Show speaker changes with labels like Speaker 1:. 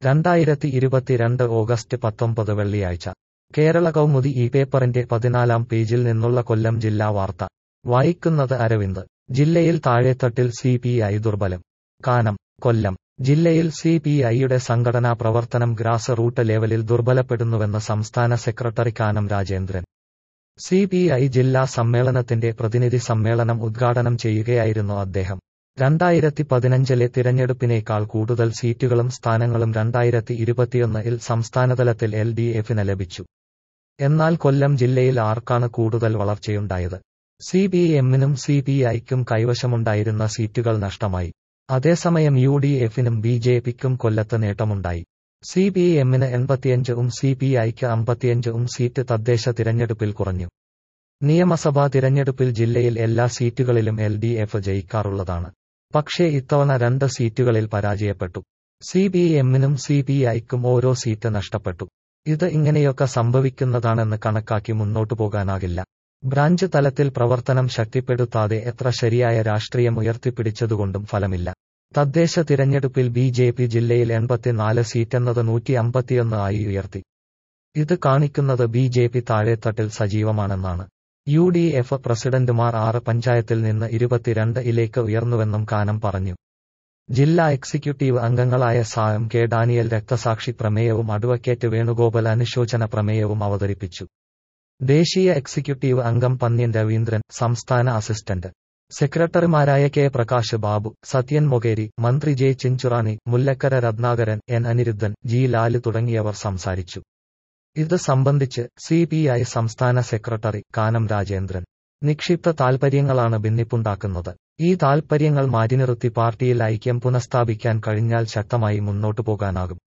Speaker 1: രണ്ടായിരത്തി ഇരുപത്തിരണ്ട് ഓഗസ്റ്റ് പത്തൊമ്പത് വെള്ളിയാഴ്ച കേരള കൗമുദി ഈ പേപ്പറിന്റെ പതിനാലാം പേജിൽ നിന്നുള്ള കൊല്ലം ജില്ലാ വാർത്ത വായിക്കുന്നത് അരവിന്ദ് ജില്ലയിൽ താഴെത്തട്ടിൽ സി പി ഐ ദുർബലം കാനം കൊല്ലം ജില്ലയിൽ സി പി ഐയുടെ സംഘടനാ പ്രവർത്തനം ഗ്രാസ് റൂട്ട് ലെവലിൽ ദുർബലപ്പെടുന്നുവെന്ന് സംസ്ഥാന secretary Kanam Rajendran C P I ജില്ലാ സമ്മേളനത്തിന്റെ പ്രതിനിധി സമ്മേളനം ഉദ്ഘാടനം ചെയ്യുകയായിരുന്നു അദ്ദേഹം രണ്ടായിരത്തി പതിനഞ്ചിലെ തിരഞ്ഞെടുപ്പിനേക്കാൾ കൂടുതൽ സീറ്റുകളും സ്ഥാനങ്ങളും രണ്ടായിരത്തി ഇരുപത്തിയൊന്നിൽ സംസ്ഥാനതലത്തിൽ എൽ ഡി എഫിന് ലഭിച്ചു എന്നാൽ കൊല്ലം ജില്ലയിൽ ആർക്കാണ് കൂടുതൽ വളർച്ചയുണ്ടായത് സി പി എമ്മിനും സി പി ഐക്കും കൈവശമുണ്ടായിരുന്ന സീറ്റുകൾ നഷ്ടമായി അതേസമയം യു ഡി എഫിനും ബി ജെ പിക്കും കൊല്ലത്ത് നേട്ടമുണ്ടായി സി പി എമ്മിന് എൺപത്തിയഞ്ചും സി പി ഐക്ക് അമ്പത്തിയഞ്ചും സീറ്റ് തദ്ദേശ തിരഞ്ഞെടുപ്പിൽ കുറഞ്ഞു നിയമസഭാ തിരഞ്ഞെടുപ്പിൽ ജില്ലയിൽ എല്ലാ സീറ്റുകളിലും എൽ ഡി എഫ് ജയിക്കാറുള്ളതാണ് പക്ഷേ ഇത്തവണ രണ്ട് സീറ്റുകളിൽ പരാജയപ്പെട്ടു സി പി എമ്മിനും സി പി ഐക്കും ഓരോ സീറ്റ് നഷ്ടപ്പെട്ടു ഇത് ഇങ്ങനെയൊക്കെ സംഭവിക്കുന്നതാണെന്ന് കണക്കാക്കി മുന്നോട്ടു പോകാനാകില്ല ബ്രാഞ്ച് തലത്തിൽ പ്രവർത്തനം ശക്തിപ്പെടുത്താതെ എത്ര ശരിയായ രാഷ്ട്രീയം ഉയർത്തിപ്പിടിച്ചതുകൊണ്ടും ഫലമില്ല തദ്ദേശ തിരഞ്ഞെടുപ്പിൽ ബി ജെ പി ജില്ലയിൽ എൺപത്തിനാല് സീറ്റെന്നത് നൂറ്റി അമ്പത്തിയൊന്ന് ആയി ഉയർത്തി ഇത് കാണിക്കുന്നത് ബി ജെ പി താഴെത്തട്ടിൽ സജീവമാണെന്നാണ് യു ഡി എഫ് പ്രസിഡന്റുമാർ ആറ് പഞ്ചായത്തിൽ നിന്ന് ഇരുപത്തിരണ്ട് ഇലേക്ക് ഉയർന്നുവെന്നും കാനം പറഞ്ഞു ജില്ലാ എക്സിക്യൂട്ടീവ് അംഗങ്ങളായ സായം കെ ഡാനിയൽ രക്തസാക്ഷി പ്രമേയവും അഡ്വക്കേറ്റ് വേണുഗോപാൽ അനുശോചന പ്രമേയവും അവതരിപ്പിച്ചു ദേശീയ എക്സിക്യൂട്ടീവ് അംഗം പന്ന്യൻ രവീന്ദ്രൻ സംസ്ഥാന അസിസ്റ്റന്റ് സെക്രട്ടറിമാരായ കെ പ്രകാശ് ബാബു സത്യൻ മൊകേരി മന്ത്രി J Chinchurani Mullakkara Ratnakaran N Aniruddhan G Lal തുടങ്ങിയവർ സംസാരിച്ചു ഇത് സംബന്ധിച്ച് സി പി ഐ സംസ്ഥാന സെക്രട്ടറി കാനം രാജേന്ദ്രൻ നിക്ഷിപ്ത താൽപര്യങ്ങളാണ് ഭിന്നിപ്പുണ്ടാക്കുന്നത് ഈ താൽപര്യങ്ങൾ മാറ്റിനിർത്തി പാർട്ടിയിൽ ഐക്യം പുനഃസ്ഥാപിക്കാൻ കഴിഞ്ഞാൽ ശക്തമായി മുന്നോട്ടു പോകാനാകും